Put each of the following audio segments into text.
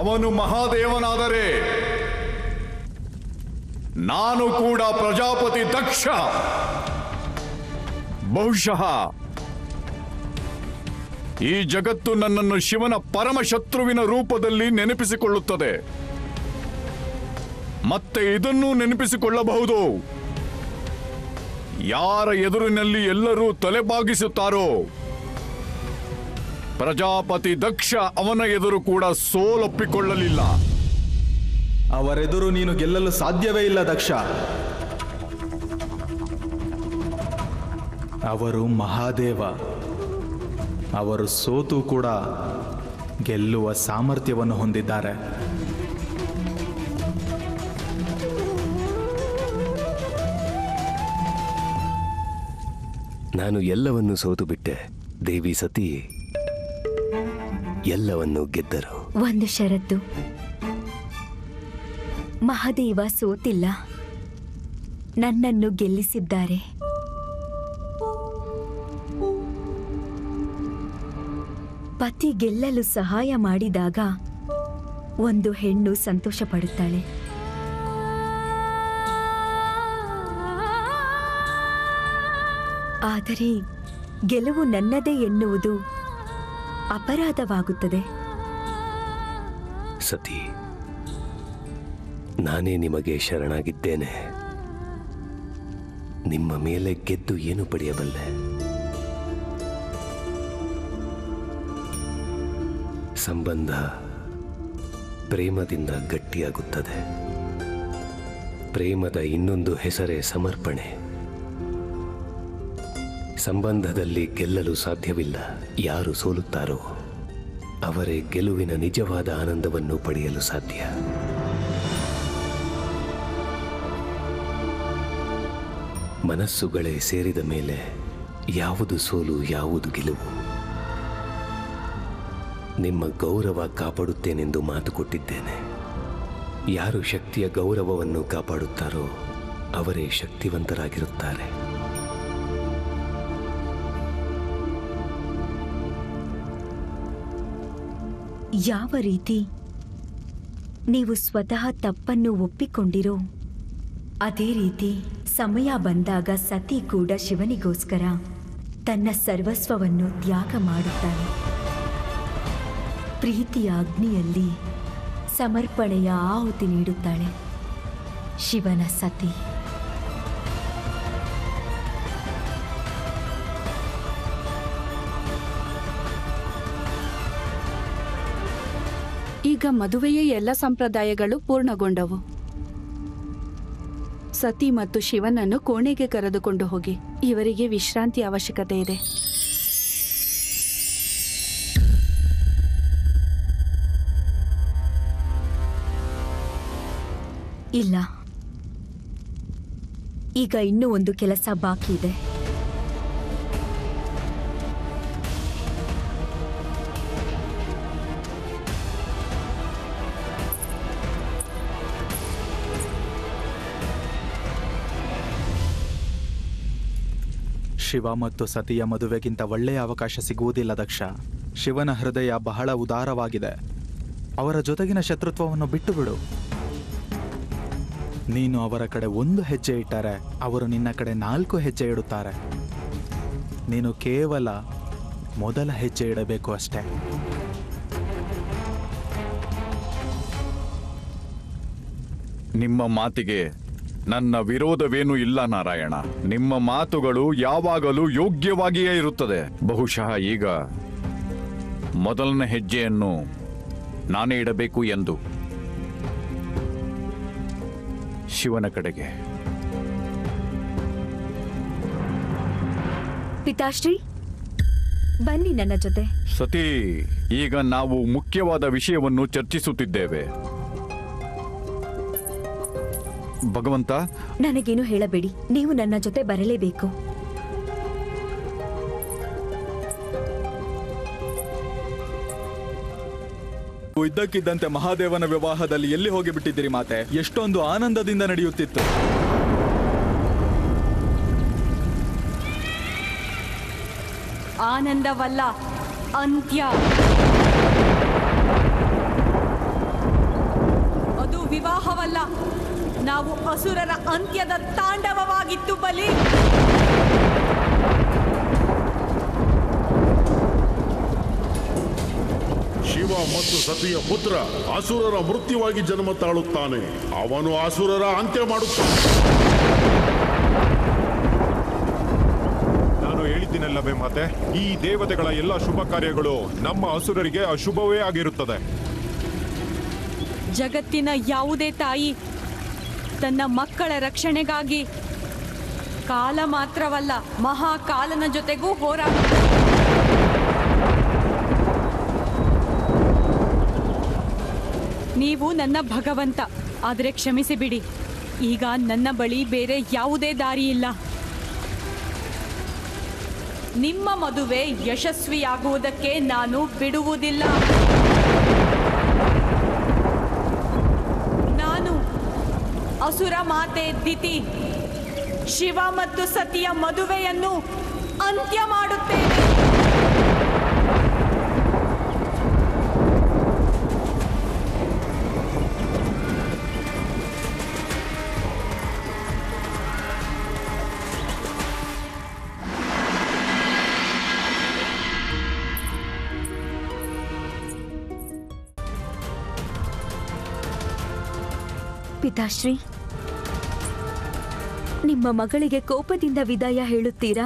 ಅವನು ಮಹಾದೇವನಾದರೆ ನಾನು ಕೂಡ ಪ್ರಜಾಪತಿ ದಕ್ಷ ಬಹುಶಃ ಈ ಜಗತ್ತು ನನ್ನನ್ನು ಶಿವನ ಪರಮ ಶತ್ರುವಿನ ರೂಪದಲ್ಲಿ ನೆನಪಿಸಿಕೊಳ್ಳುತ್ತದೆ ಮತ್ತೆ ಇದನ್ನೂ ನೆನಪಿಸಿಕೊಳ್ಳಬಹುದು ಯಾರ ಎದುರಿನಲ್ಲಿ ಎಲ್ಲರೂ ತಲೆಬಾಗಿಸುತ್ತಾರೋ ಪ್ರಜಾಪತಿ ದಕ್ಷ ಅವನ ಎದುರು ಕೂಡ ಸೋಲೊಪ್ಪಿಕೊಳ್ಳಲಿಲ್ಲ ಅವರೆದುರು ನೀನು ಗೆಲ್ಲಲು ಸಾಧ್ಯವೇ ಇಲ್ಲ ದಕ್ಷ ಅವರು ಮಹಾದೇವ ಅವರು ಸೋತು ಕೂಡ ಗೆಲ್ಲುವ ಸಾಮರ್ಥ್ಯವನ್ನು ಹೊಂದಿದ್ದಾರೆ ನಾನು ಎಲ್ಲವನ್ನು ಸೋತು ಬಿಟ್ಟೆ ದೇವಿ ಸತಿ ಎಲ್ಲವನ್ನು ಗೆದ್ದರು ಒಂದು ಷರತ್ತು ಮಹಾದೇವ ಸೋತಿಲ್ಲ ನನ್ನನ್ನು ಗೆಲ್ಲಿಸಿದ್ದಾರೆ ಪತಿ ಗೆಲ್ಲಲು ಸಹಾಯ ಮಾಡಿದಾಗ ಒಂದು ಹೆಣ್ಣು ಸಂತೋಷ ಪಡುತ್ತಾಳೆ ಆದರೆ ಗೆಲುವು ನನ್ನದೇ ಎನ್ನುವುದು ಅಪರಾಧವಾಗುತ್ತದೆ ಸತಿ ನಾನೇ ನಿಮಗೆ ಶರಣಾಗಿದ್ದೇನೆ ನಿಮ್ಮ ಮೇಲೆ ಗೆದ್ದು ಏನು ಪಡೆಯಬಲ್ಲೆ ಸಂಬಂಧ ಪ್ರೇಮದಿಂದ ಗಟ್ಟಿಯಾಗುತ್ತದೆ ಪ್ರೇಮದ ಇನ್ನೊಂದು ಹೆಸರೇ ಸಮರ್ಪಣೆ ಸಂಬಂಧದಲ್ಲಿ ಗೆಲ್ಲಲು ಸಾಧ್ಯವಿಲ್ಲ ಯಾರು ಸೋಲುತ್ತಾರೋ ಅವರೇ ಗೆಲುವಿನ ನಿಜವಾದ ಆನಂದವನ್ನು ಪಡೆಯಲು ಸಾಧ್ಯ ಮನಸ್ಸುಗಳೇ ಸೇರಿದ ಮೇಲೆ ಯಾವುದು ಸೋಲು ಯಾವುದು ಗೆಲುವು ನಿಮ್ಮ ಗೌರವ ಕಾಪಾಡುತ್ತೇನೆಂದು ಮಾತು ಕೊಟ್ಟಿದ್ದೇನೆ ಯಾರು ಶಕ್ತಿಯ ಗೌರವವನ್ನು ಕಾಪಾಡುತ್ತಾರೋ ಅವರೇ ಶಕ್ತಿವಂತರಾಗಿರುತ್ತಾರೆ ಯಾವ ರೀತಿ ನೀವು ಸ್ವತಃ ತಪ್ಪನ್ನು ಒಪ್ಪಿಕೊಂಡಿರೋ ಅದೇ ರೀತಿ ಸಮಯ ಬಂದಾಗ ಸತಿ ಕೂಡ ಶಿವನಿಗೋಸ್ಕರ ತನ್ನ ಸರ್ವಸ್ವವನ್ನು ತ್ಯಾಗ ಮಾಡುತ್ತಾಳೆ ಪ್ರೀತಿಯ ಅಗ್ನಿಯಲ್ಲಿ ಸಮರ್ಪಣೆಯ ಆಹುತಿ ನೀಡುತ್ತಾಳೆ ಶಿವನ ಸತಿ ಈಗ ಮದುವೆಯ ಎಲ್ಲ ಸಂಪ್ರದಾಯಗಳು ಪೂರ್ಣಗೊಂಡವು ಸತಿ ಮತ್ತು ಶಿವನನ್ನು ಕೋಣೆಗೆ ಕರೆದುಕೊಂಡು ಹೋಗಿ ಇವರಿಗೆ ವಿಶ್ರಾಂತಿ ಅವಶ್ಯಕತೆ ಇದೆ ಇಲ್ಲ ಈಗ ಇನ್ನೂ ಒಂದು ಕೆಲಸ ಬಾಕಿ ಇದೆ ಶಿವ ಮತ್ತು ಸತಿಯ ಮದುವೆಗಿಂತ ಒಳ್ಳೆಯ ಅವಕಾಶ ಸಿಗುವುದಿಲ್ಲ ದಕ್ಷ ಶಿವನ ಹೃದಯ ಬಹಳ ಉದಾರವಾಗಿದೆ ಅವರ ಜೊತೆಗಿನ ಶತ್ರುತ್ವವನ್ನು ಬಿಟ್ಟು ಬಿಡು ನೀನು ಅವರ ಕಡೆ ಒಂದು ಹೆಜ್ಜೆ ಇಟ್ಟರೆ ಅವರು ನಿನ್ನ ಕಡೆ ನಾಲ್ಕು ಹೆಜ್ಜೆ ಇಡುತ್ತಾರೆ ನೀನು ಕೇವಲ ಮೊದಲ ಹೆಜ್ಜೆ ಇಡಬೇಕು ಅಷ್ಟೇ ನಿಮ್ಮ ಮಾತಿಗೆ ನನ್ನ ವಿರೋಧವೇನೂ ಇಲ್ಲ ನಾರಾಯಣ ನಿಮ್ಮ ಮಾತುಗಳು ಯಾವಾಗಲೂ ಯೋಗ್ಯವಾಗಿಯೇ ಇರುತ್ತದೆ ಬಹುಶಃ ಈಗ ಮೊದಲನೇ ಹೆಜ್ಜೆಯನ್ನು ನಾನೇ ಇಡಬೇಕು ಎಂದು ಶಿವನ ಕಡೆಗೆ ಪಿತಾಶ್ರೀ ಬನ್ನಿ ನನ್ನ ಜೊತೆ ಸತಿ ಈಗ ನಾವು ಮುಖ್ಯವಾದ ವಿಷಯವನ್ನು ಚರ್ಚಿಸುತ್ತಿದ್ದೇವೆ ಭಗವಂತ ನನಗೇನು ಹೇಳಬೇಡಿ ನೀವು ನನ್ನ ಜೊತೆ ಬರಲೇಬೇಕು ಇದ್ದಕ್ಕಿದ್ದಂತೆ ಮಹಾದೇವನ ವಿವಾಹದಲ್ಲಿ ಎಲ್ಲಿ ಹೋಗಿ ಬಿಟ್ಟಿದ್ದೀರಿ ಮಾತೆ ಎಷ್ಟೊಂದು ಆನಂದದಿಂದ ನಡೆಯುತ್ತಿತ್ತು ಆನಂದವಲ್ಲ ಅಂತ್ಯ ವಿವಾಹವಲ್ಲ ನಾವು ಅಸುರರ ಅಂತ್ಯದ ತಾಂಡವವಾಗಿತ್ತು ಬಲಿ ಶಿವ ಮತ್ತು ಸತಿಯ ಪುತ್ರ ಅಸುರರ ಮೃತ್ಯುವಾಗಿ ಜನ್ಮ ತಾಳುತ್ತಾನೆ ಅವನು ಅಸುರರ ಅಂತ್ಯ ಮಾಡುತ್ತಾನೆ ನಾನು ಹೇಳಿದ್ದೀನಲ್ಲವೇ ಮಾತೆ ಈ ದೇವತೆಗಳ ಎಲ್ಲ ಶುಭ ಕಾರ್ಯಗಳು ನಮ್ಮ ಅಸುರರಿಗೆ ಅಶುಭವೇ ಆಗಿರುತ್ತದೆ ಜಗತ್ತಿನ ಯಾವುದೇ ತಾಯಿ ತನ್ನ ಮಕ್ಕಳ ರಕ್ಷಣೆಗಾಗಿ ಕಾಲ ಮಾತ್ರವಲ್ಲ ಮಹಾಕಾಲನ ಜೊತೆಗೂ ಹೋರಾಟ ನೀವು ನನ್ನ ಭಗವಂತ ಆದರೆ ಕ್ಷಮಿಸಿ ಬಿಡಿ ಈಗ ನನ್ನ ಬಳಿ ಬೇರೆ ಯಾವುದೇ ದಾರಿ ಇಲ್ಲ ನಿಮ್ಮ ಮದುವೆ ಯಶಸ್ವಿಯಾಗುವುದಕ್ಕೆ ನಾನು ಬಿಡುವುದಿಲ್ಲ ನಾನು ಅಸುರ ಮಾತೆ ದಿತಿ ಶಿವ ಮತ್ತು ಸತಿಯ ಮದುವೆಯನ್ನು ಅಂತ್ಯ ಮಾಡುತ್ತೇನೆ ಪಿತಾಶ್ರೀ ನಿಮ್ಮ ಮಗಳಿಗೆ ಕೋಪದಿಂದ ವಿದಾಯ ಹೇಳುತ್ತೀರಾ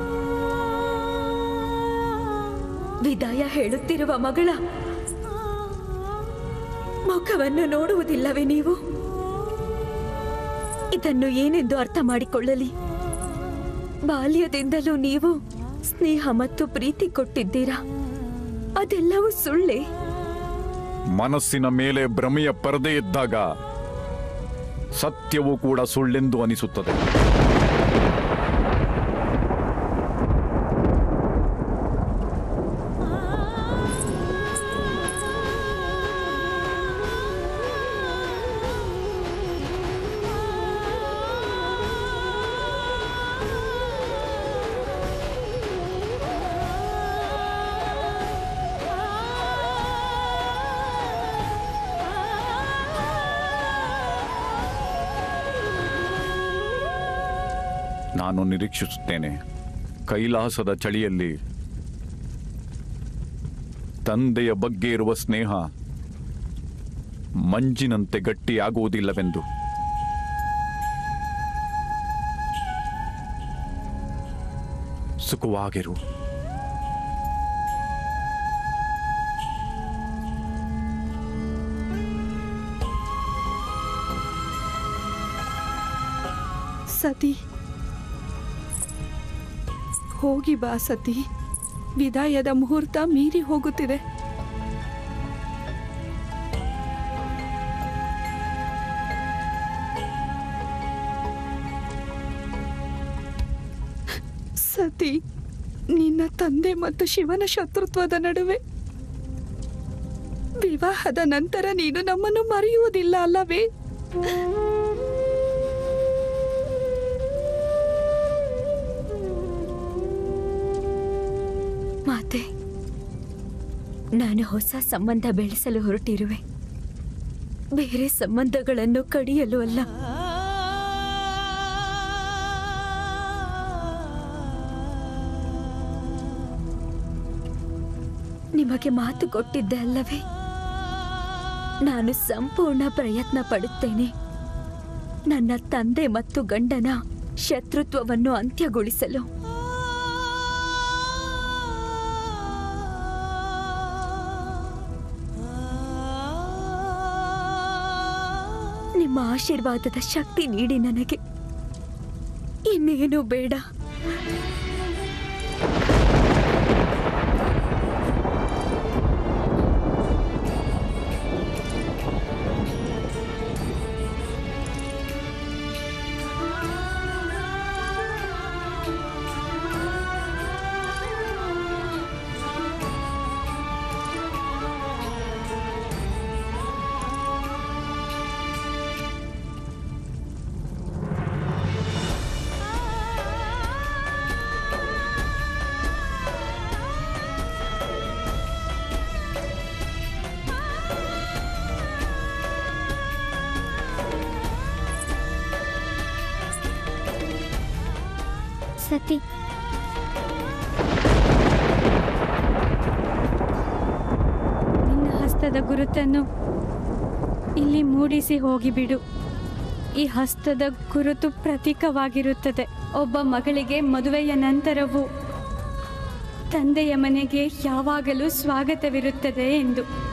ವಿದಾಯ ಹೇಳುತ್ತಿರುವ ಮಗಳ ಮುಖವನ್ನು ನೋಡುವುದಿಲ್ಲವೇ ನೀವು ಇದನ್ನು ಏನೆಂದು ಅರ್ಥ ಮಾಡಿಕೊಳ್ಳಲಿ ಬಾಲ್ಯದಿಂದಲೂ ನೀವು ಸ್ನೇಹ ಮತ್ತು ಪ್ರೀತಿ ಕೊಟ್ಟಿದ್ದೀರಾ ಅದೆಲ್ಲವೂ ಸುಳ್ಳೇ ಮನಸ್ಸಿನ ಮೇಲೆ ಭ್ರಮೆಯ ಪರದೆ ಇದ್ದಾಗ ಸತ್ಯವೂ ಕೂಡ ಸುಳ್ಳೆಂದು ಅನಿಸುತ್ತದೆ ನಾನು ನಿರೀಕ್ಷಿಸುತ್ತೇನೆ ಕೈಲಾಸದ ಚಳಿಯಲ್ಲಿ ತಂದೆಯ ಬಗ್ಗೆ ಇರುವ ಸ್ನೇಹ ಮಂಜಿನಂತೆ ಗಟ್ಟಿಯಾಗುವುದಿಲ್ಲವೆಂದು ಸುಖವಾಗಿರು ಸತಿ ಹೋಗಿ ಬಾ ಸತಿ ವಿದಾಯದ ಮುಹೂರ್ತ ಮೀರಿ ಹೋಗುತ್ತಿದೆ ಸತಿ ನಿನ್ನ ತಂದೆ ಮತ್ತು ಶಿವನ ಶತ್ರುತ್ವದ ನಡುವೆ ವಿವಾಹದ ನಂತರ ನೀನು ನಮ್ಮನ್ನು ಮರೆಯುವುದಿಲ್ಲ ಅಲ್ಲವೇ ಮಾತೆ ನಾನು ಹೊಸ ಸಂಬಂಧ ಬೆಳೆಸಲು ಹೊರಟಿರುವೆ ಬೇರೆ ಸಂಬಂಧಗಳನ್ನು ಕಡಿಯಲು ಅಲ್ಲ ನಿಮಗೆ ಮಾತು ಕೊಟ್ಟಿದ್ದೆ ಅಲ್ಲವೇ ನಾನು ಸಂಪೂರ್ಣ ಪ್ರಯತ್ನ ಪಡುತ್ತೇನೆ ನನ್ನ ತಂದೆ ಮತ್ತು ಗಂಡನ ಶತ್ರುತ್ವವನ್ನು ಅಂತ್ಯಗೊಳಿಸಲು ನಿಮ್ಮ ಆಶೀರ್ವಾದದ ಶಕ್ತಿ ನೀಡಿ ನನಗೆ ಇನ್ನೇನು ಬೇಡ ಸತಿ ನಿನ್ನ ಹಸ್ತದ ಗುರುತನ್ನು ಇಲ್ಲಿ ಮೂಡಿಸಿ ಹೋಗಿಬಿಡು ಈ ಹಸ್ತದ ಗುರುತು ಪ್ರತೀಕವಾಗಿರುತ್ತದೆ ಒಬ್ಬ ಮಗಳಿಗೆ ಮದುವೆಯ ನಂತರವೂ ತಂದೆಯ ಮನೆಗೆ ಯಾವಾಗಲೂ ಸ್ವಾಗತವಿರುತ್ತದೆ ಎಂದು